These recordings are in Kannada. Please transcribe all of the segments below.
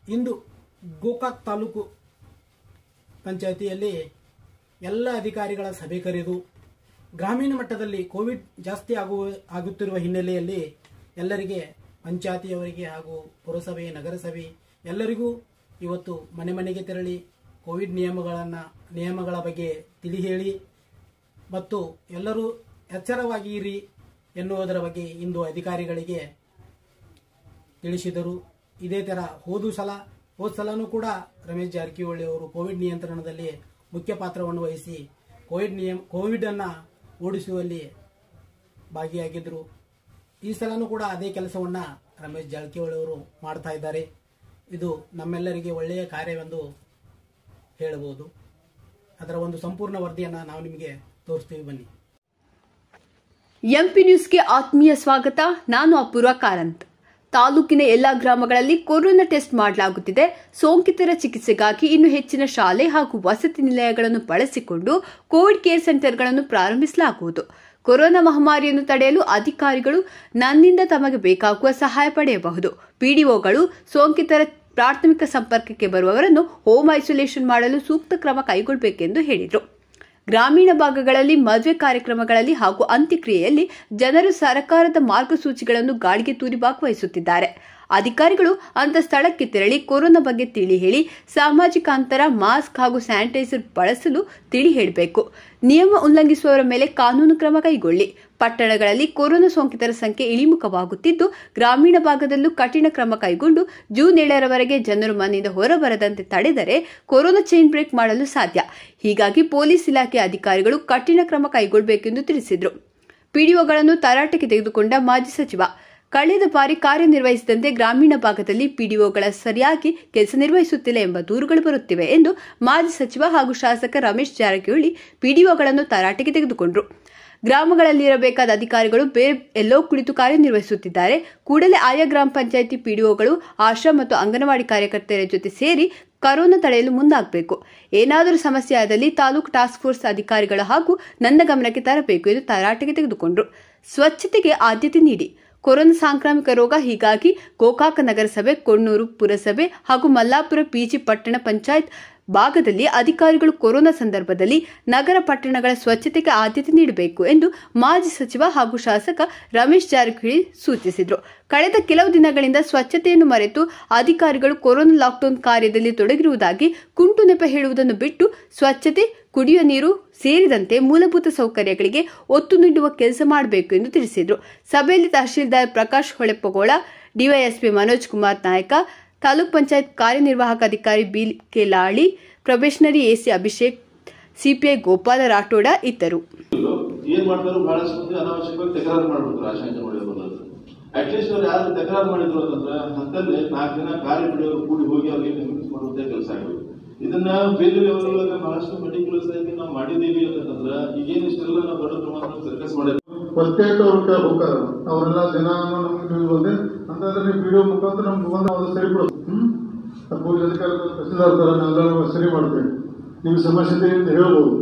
ಇಂದು ಗೋಕಾಕ್ ತಾಲೂಕು ಪಂಚಾಯಿತಿಯಲ್ಲಿ ಎಲ್ಲ ಅಧಿಕಾರಿಗಳ ಸಭೆ ಕರೆದು ಗ್ರಾಮೀಣ ಮಟ್ಟದಲ್ಲಿ ಕೋವಿಡ್ ಜಾಸ್ತಿ ಆಗುವ ಆಗುತ್ತಿರುವ ಹಿನ್ನೆಲೆಯಲ್ಲಿ ಎಲ್ಲರಿಗೆ ಪಂಚಾಯತಿಯವರಿಗೆ ಹಾಗೂ ಪುರಸಭೆ ನಗರಸಭೆ ಎಲ್ಲರಿಗೂ ಇವತ್ತು ಮನೆ ಮನೆಗೆ ತೆರಳಿ ಕೋವಿಡ್ ನಿಯಮಗಳನ್ನು ನಿಯಮಗಳ ಬಗ್ಗೆ ತಿಳಿ ಹೇಳಿ ಮತ್ತು ಎಲ್ಲರೂ ಎಚ್ಚರವಾಗಿರಿ ಎನ್ನುವುದರ ಬಗ್ಗೆ ಇಂದು ಅಧಿಕಾರಿಗಳಿಗೆ ತಿಳಿಸಿದರು ಇದೇ ಥರ ಹೋದ ಸಲ ಹೋದ ಸಲನೂ ಕೂಡ ರಮೇಶ್ ಜಾರಕಿಹೊಳಿ ಅವರು ಕೋವಿಡ್ ನಿಯಂತ್ರಣದಲ್ಲಿ ಮುಖ್ಯ ಪಾತ್ರವನ್ನು ವಹಿಸಿ ಕೋವಿಡ್ ನಿಯಮ ಕೋವಿಡ್ ಅನ್ನ ಓಡಿಸುವಲ್ಲಿ ಭಾಗಿಯಾಗಿದ್ದರು ಈ ಸಲನೂ ಕೂಡ ಅದೇ ಕೆಲಸವನ್ನ ರಮೇಶ್ ಜಾರಕಿಹೊಳಿ ಅವರು ಮಾಡ್ತಾ ಇದ್ದಾರೆ ಇದು ನಮ್ಮೆಲ್ಲರಿಗೆ ಒಳ್ಳೆಯ ಕಾರ್ಯವೆಂದು ಹೇಳಬಹುದು ಅದರ ಒಂದು ಸಂಪೂರ್ಣ ವರದಿಯನ್ನು ನಾವು ನಿಮಗೆ ತೋರಿಸ್ತೀವಿ ಬನ್ನಿ ಎಂಪಿ ನ್ಯೂಸ್ಗೆ ಆತ್ಮೀಯ ಸ್ವಾಗತ ನಾನು ಅಪೂರ್ವ ಕಾರಂತ್ ತಾಲೂಕಿನ ಎಲ್ಲಾ ಗ್ರಾಮಗಳಲ್ಲಿ ಕೊರೋನಾ ಟೆಸ್ಟ್ ಮಾಡಲಾಗುತ್ತಿದೆ ಸೋಂಕಿತರ ಚಿಕಿತ್ಸೆಗಾಗಿ ಇನ್ನು ಹೆಚ್ಚಿನ ಶಾಲೆ ಹಾಗೂ ವಸತಿ ನಿಲಯಗಳನ್ನು ಬಳಸಿಕೊಂಡು ಕೋವಿಡ್ ಕೇರ್ ಸೆಂಟರ್ಗಳನ್ನು ಪ್ರಾರಂಭಿಸಲಾಗುವುದು ಕೊರೋನಾ ಮಹಾಮಾರಿಯನ್ನು ತಡೆಯಲು ಅಧಿಕಾರಿಗಳು ನನ್ನಿಂದ ತಮಗೆ ಬೇಕಾಗುವ ಸಹಾಯ ಪಡೆಯಬಹುದು ಪಿಡಿಒಗಳು ಸೋಂಕಿತರ ಪ್ರಾಥಮಿಕ ಸಂಪರ್ಕಕ್ಕೆ ಬರುವವರನ್ನು ಹೋಮ್ ಐಸೋಲೇಷನ್ ಮಾಡಲು ಸೂಕ್ತ ಕ್ರಮ ಕೈಗೊಳ್ಳಬೇಕೆಂದು ಹೇಳಿದರು ಗ್ರಾಮೀಣ ಭಾಗಗಳಲ್ಲಿ ಮದುವೆ ಕಾರ್ಯಕ್ರಮಗಳಲ್ಲಿ ಹಾಗೂ ಅಂತ್ಯಕ್ರಿಯೆಯಲ್ಲಿ ಜನರು ಸರ್ಕಾರದ ಮಾರ್ಗಸೂಚಿಗಳನ್ನು ಗಾಳಿಗೆ ತೂರಿ ಭಾಗವಹಿಸುತ್ತಿದ್ದಾರೆ ಅಧಿಕಾರಿಗಳು ಅಂತ ಸ್ಥಳಕ್ಕೆ ತೆರಳಿ ಕೊರೋನಾ ಬಗ್ಗೆ ತಿಳಿ ಹೇಳಿ ಸಾಮಾಜಿಕ ಅಂತರ ಮಾಸ್ಕ್ ಹಾಗೂ ಸ್ಯಾನಿಟೈಸರ್ ಬಳಸಲು ತಿಳಿ ಹೇಳಬೇಕು ನಿಯಮ ಉಲ್ಲಂಘಿಸುವವರ ಮೇಲೆ ಕಾನೂನು ಕ್ರಮ ಕೈಗೊಳ್ಳಿ ಪಟ್ಟಣಗಳಲ್ಲಿ ಕೊರೋನಾ ಸೋಂಕಿತರ ಸಂಖ್ಯೆ ಇಳಿಮುಖವಾಗುತ್ತಿದ್ದು ಗ್ರಾಮೀಣ ಭಾಗದಲ್ಲೂ ಕಠಿಣ ಕ್ರಮ ಕೈಗೊಂಡು ಜೂನ್ ಏಳರವರೆಗೆ ಜನರು ಮನೆಯಿಂದ ಹೊರಬರದಂತೆ ತಡೆದರೆ ಕೊರೋನಾ ಚೈನ್ ಬ್ರೇಕ್ ಮಾಡಲು ಸಾಧ್ಯ ಹೀಗಾಗಿ ಪೊಲೀಸ್ ಇಲಾಖೆ ಅಧಿಕಾರಿಗಳು ಕಠಿಣ ಕ್ರಮ ಕೈಗೊಳ್ಳಬೇಕೆಂದು ತಿಳಿಸಿದರು ಪಿಡಿಒಗಳನ್ನು ತರಾಟೆಗೆ ತೆಗೆದುಕೊಂಡ ಮಾಜಿ ಸಚಿವ ಕಳೆದ ಬಾರಿ ಕಾರ್ಯನಿರ್ವಹಿಸಿದಂತೆ ಗ್ರಾಮೀಣ ಭಾಗದಲ್ಲಿ ಪಿಡಿಒಗಳ ಸರಿಯಾಗಿ ಕೆಲಸ ನಿರ್ವಹಿಸುತ್ತಿಲ್ಲ ಎಂಬ ದೂರುಗಳು ಬರುತ್ತಿವೆ ಎಂದು ಮಾಜಿ ಸಚಿವ ಹಾಗೂ ಶಾಸಕ ರಮೇಶ್ ಜಾರಕಿಹೊಳಿ ಪಿಡಿಒಗಳನ್ನು ತರಾಟೆಗೆ ತೆಗೆದುಕೊಂಡರು ಗ್ರಾಮಗಳಲ್ಲಿರಬೇಕಾದ ಅಧಿಕಾರಿಗಳು ಬೇರೆ ಎಲ್ಲೋ ಕುಳಿತು ಕಾರ್ಯನಿರ್ವಹಿಸುತ್ತಿದ್ದಾರೆ ಕೂಡಲೇ ಆಯಾ ಗ್ರಾಮ ಪಂಚಾಯಿತಿ ಪಿಡಿಒಗಳು ಆಶಾ ಮತ್ತು ಅಂಗನವಾಡಿ ಕಾರ್ಯಕರ್ತೆಯರ ಜೊತೆ ಸೇರಿ ಕರೋನಾ ತಡೆಯಲು ಮುಂದಾಗಬೇಕು ಏನಾದರೂ ಸಮಸ್ಯೆ ಆದಲ್ಲಿ ತಾಲೂಕು ಟಾಸ್ಕ್ ಫೋರ್ಸ್ ಅಧಿಕಾರಿಗಳು ಹಾಗೂ ನನ್ನ ಗಮನಕ್ಕೆ ತರಬೇಕು ಎಂದು ತರಾಟೆಗೆ ತೆಗೆದುಕೊಂಡರು ಸ್ವಚ್ಛತೆಗೆ ಆದ್ಯತೆ ನೀಡಿ ಕೊರೋನಾ ಸಾಂಕ್ರಾಮಿಕ ರೋಗ ಹೀಗಾಗಿ ಗೋಕಾಕ ನಗರಸಭೆ ಕೊಣ್ಣೂರು ಪುರಸಭೆ ಹಾಗೂ ಮಲ್ಲಾಪುರ ಪಿಜಿ ಪಟ್ಟಣ ಪಂಚಾಯತ್ ಭಾಗದಲ್ಲಿ ಅಧಿಕಾರಿಗಳು ಕೊರೋನಾ ಸಂದರ್ಭದಲ್ಲಿ ನಗರ ಪಟ್ಟಣಗಳ ಸ್ವಚ್ಛತೆಗೆ ಆದ್ಯತೆ ನೀಡಬೇಕು ಎಂದು ಮಾಜಿ ಸಚಿವ ಹಾಗೂ ಶಾಸಕ ರಮೇಶ್ ಜಾರಕಿಹೊಳಿ ಸೂಚಿಸಿದರು ಕಳೆದ ಕೆಲವು ದಿನಗಳಿಂದ ಸ್ವಚ್ಛತೆಯನ್ನು ಮರೆತು ಅಧಿಕಾರಿಗಳು ಕೊರೋನಾ ಲಾಕ್ಡೌನ್ ಕಾರ್ಯದಲ್ಲಿ ತೊಡಗಿರುವುದಾಗಿ ಕುಂಟು ನೆಪ ಹೇಳುವುದನ್ನು ಬಿಟ್ಟು ಸ್ವಚ್ಛತೆ ಕುಡಿಯುವ ನೀರು ಸೇರಿದಂತೆ ಮೂಲಭೂತ ಸೌಕರ್ಯಗಳಿಗೆ ಒತ್ತು ನೀಡುವ ಕೆಲಸ ಮಾಡಬೇಕು ಎಂದು ತಿಳಿಸಿದರು ಸಭೆಯಲ್ಲಿ ತಹಶೀಲ್ದಾರ್ ಪ್ರಕಾಶ್ ಹೊಳೆಪ್ಪಗೋಳ ಡಿವೈಎಸ್ಪಿ ಮನೋಜ್ ಕುಮಾರ್ ನಾಯಕ ತಾಲೂಕ್ ಪಂಚಾಯತ್ ಕಾರ್ಯನಿರ್ವಾಹಕ ಅಧಿಕಾರಿ B K Lali probationary AC Abhishek CPI Gopal Rathod ಇದ್ದರು ಏನ್ ಮಾಡ್ತಾರೆ ಬಹಳಷ್ಟು ಮಂದಿ ಅನಾವಶ್ಯಕವಾಗಿ ತಕರಾರು ಮಾಡ್ಬಿಡ್ತಾರೆ ಆಶಾಂಕ ಮಾಡಿರೋದು ಅಟ್ಲೀಸ್ಟ್ ಅವ್ರು ಯಾರು ತಕರಾರು ಮಾಡಿದ್ರು ಅಂತಂದ್ರೆ ಹತ್ತಲ್ಲಿ ನಾಲ್ಕು ಜನ ಕಾರ್ಯ ಬಿಡೋರು ಕೂಡಿ ಹೋಗಿ ಅವ್ರಿಗೆ ಕನ್ವಿನ್ಸ್ ಮಾಡುವಂತ ಕೆಲಸ ಆಗಿದೆ ಇದನ್ನ ಬೇರೆ ಲೆವೆಲ್ ಬಹಳಷ್ಟು ಮೆಟಿಕ್ಯುಲಸ್ ಆಗಿ ನಾವು ಮಾಡಿದೀವಿ ಅಂತಂದ್ರೆ ಈಗೇನು ಇಷ್ಟೆಲ್ಲ ನಾವು ದೊಡ್ಡ ಪ್ರಮಾಣದಲ್ಲಿ ಸರ್ಕಸ್ ಮಾಡಿದ್ವಿ ಪ್ರತ್ಯೇಕ ಅವ್ರ ಹೋಗ್ತಾರ ಅವರೆಲ್ಲ ಜನ ನಮ್ಗೆ ತಿಳಿದು ಬಂದೆ ಅಂತಂದ್ರೆ ನೀವು ವಿಡಿಯೋ ಮುಖಾಂತರ ನಮ್ಗೆ ಬಂದು ಅವ್ರು ಸರಿಪಡಿಸ್ ಹ್ಮ್ ಪೊಲೀಸ್ ಅಧಿಕಾರಿ ತಹಸೀಲ್ದಾರ್ ತರ ನಾವೆಲ್ಲ ಸರಿ ಮಾಡ್ತೇವೆ ನಿಮ್ಗೆ ಸಮಸ್ಯೆ ಇದೆ ಅಂತ ಹೇಳ್ಬೋದು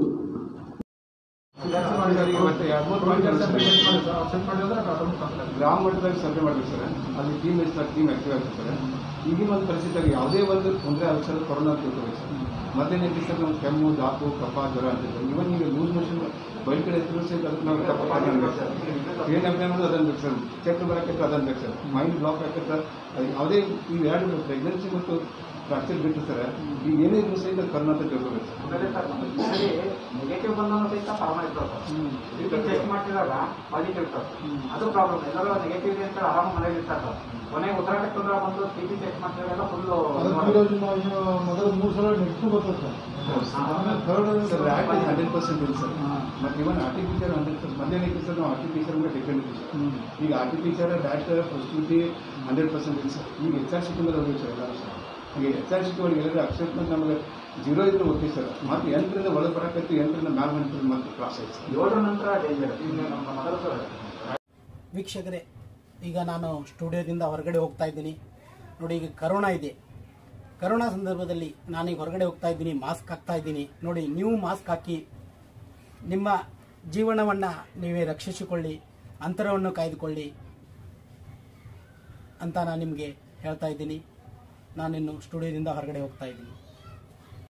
ಗ್ರಾಮ ಮಟ್ಟದಲ್ಲಿ ಸರ್ವೆ ಮಾಡಿದ್ರು ಸರ್ ಅಲ್ಲಿ ಟೀಮ್ ಎಷ್ಟು ಟೀಮ್ ಆಕ್ಟಿವ್ ಆಗ್ತದೆ ಸರ್ ಈಗಿನ ಒಂದು ಪರಿಸ್ಥಿತಿಯಲ್ಲಿ ಯಾವುದೇ ಒಂದು ತೊಂದರೆ ಆಗುತ್ತೆ ಸರ್ ಕೊರೋನಾ ತಿಳ್ಕೊಬೇಕು ಸರ್ ಮೊದಲನೇ ದಿವಸ ನಾವು ಕೆಮ್ಮು ದಾಪು ಕಫ ಜ್ವರ ಅಂತಿದ್ರು ಇವನ್ ಈಗ ಲೂಸ್ ಮೋಷನ್ ಬೈಕ್ ಕಡೆ ಎತ್ತಿದ್ರು ಸಹಿತ ಅದಕ್ಕೆ ನಾವು ಕಫ ಅದನ್ನು ಸರ್ ಟ್ರೈನ್ ಅಭಿಯಾನ ಅದನ್ನು ಬೇಕು ಸರ್ ಚೆಕ್ ಬರೋಕ್ಕೆ ಅದನ್ನು ಬೇಕು ಸರ್ ಮೈಂಡ್ ಬ್ಲಾಕ್ ಆಗುತ್ತೆ ಅದು ಯಾವುದೇ ಈ ಎರಡು ಪ್ರೆಗ್ನೆನ್ಸಿ ಮತ್ತು ಫ್ರಾಕ್ಚರ್ ಬಿಟ್ಟು ಸರ್ ಈಗ ಏನೇ ಇದ್ರು ಸಹಿತ ಕರ್ನಾಟಕ ತಿಳ್ಕೊಬೇಕು ಸರ್ ನೆಗೆಟಿವ್ ಬಂದವನು ಸಹಿತ ಫಾರ್ಮ ಇರ್ತಾರೆ ಟೆಸ್ಟ್ ಮಾಡ್ತಿದಾಗ ಪಾಸಿಟಿವ್ ಇರ್ತಾರೆ ಅದು ಪ್ರಾಬ್ಲಮ್ ಎಲ್ಲರೂ ನೆಗೆಟಿವ್ ಇದೆ ಅಂತ ಆರಾಮ ಮನೇಲಿ ಇರ್ತಾರೆ ಕೊನೆಗೆ ಉಸಿರಾಟಕ್ಕೆ ತೊಂದರೆ ಬಂದು ಟಿ ಬಿ ಟೆಸ್ಟ್ ಮಾಡ್ತಿದಾಗೆಲ್ಲ ಅದಕ್ಕೆ ಫುಲ್ಲು ಮೊದಲು ಮೂರು ಸಲ ನೆಕ್ಸ್ಟ್ ಬರ್ತದೆ ಆಮೇಲೆ sir rat third hundred percent ಇಲ್ಲ ಸರ್ ಮತ್ತು ಇವನ್ ಆರ್ಟಿಫಿಷಿಯಲ್ ಹಂಡ್ರೆಡ್ ಪರ್ಸೆಂಟ್ ಮೊದಲನೇ ಸರ್ ನಾವು ಆರ್ಟಿಫಿಷಿಯಲ್ ಮೇಲೆ ಡಿಪೆಂಡ್ ಇದ್ದೀವಿ ಸರ್ ಈಗ ಆರ್ಟಿಫಿಷಿಯಲ್ ರ್ಯಾಟ್ ಪ್ರಸ್ತುತಿ ಹಂಡ್ರೆಡ್ ಪರ್ಸೆಂಟ್ ಇಲ್ಲ ಸರ್ ಈಗ ಎಚ್ ಆರ್ ಸಿಟಿ ಮೇಲೆ ಹೋಗಿ ಸರ್ ಎಲ್ಲರೂ ಸರ್ ಈಗ ಎಚ್ ಆರ್ ಸಿಟಿ ಒಳಗೆ ಎಲ್ಲರೂ ಅಕ್ಸೆಪ್ಟ್ಮೆಂಟ್ ನಮಗೆ ಜೀರೋ ಇದ್ರೆ ಓಕೆ ಸರ್ ಮತ್ತು ಎಂಟರಿಂದ ಒಳಗೆ ಬರೋಕತ್ತು ಎಂಟರಿಂದ ಮ್ಯಾಲ್ ಬಂದ್ರೆ ಮತ್ತೆ ಕ್ಲಾಸ್ ಐತೆ ಸರ್ ಏಳರ ನಂತರ ಡೇಂಜರ್ ಈಗ ನಮ್ಮ ಮೊದಲು ಸರ್ ವೀಕ್ಷಕರೇ ಈಗ ನಾನು ಸ್ಟುಡಿಯೋದಿಂದ ಹೊರಗಡೆ ಹೋಗ್ತಾ ಇದ್ದೀನಿ ನೋಡಿ ಈಗ ಕರೋನಾ ಇದೆ ಕರೋನಾ ಸಂದರ್ಭದಲ್ಲಿ ನಾನೀಗ ಹೊರಗಡೆ ಹೋಗ್ತಾ ಇದ್ದೀನಿ ಮಾಸ್ಕ್ ಹಾಕ್ತಾ ಇದ್ದೀನಿ ನೋಡಿ ನೀವು ಮಾಸ್ಕ್ ಹಾಕಿ ನಿಮ್ಮ ಜೀವನವನ್ನು ನೀವೇ ರಕ್ಷಿಸಿಕೊಳ್ಳಿ ಅಂತರವನ್ನು ಕಾಯ್ದುಕೊಳ್ಳಿ ಅಂತ ನಾನು ನಿಮಗೆ ಹೇಳ್ತಾ ಇದ್ದೀನಿ ನಾನಿನ್ನು ಸ್ಟುಡಿಯೋದಿಂದ ಹೊರಗಡೆ ಹೋಗ್ತಾ ಇದ್ದೀನಿ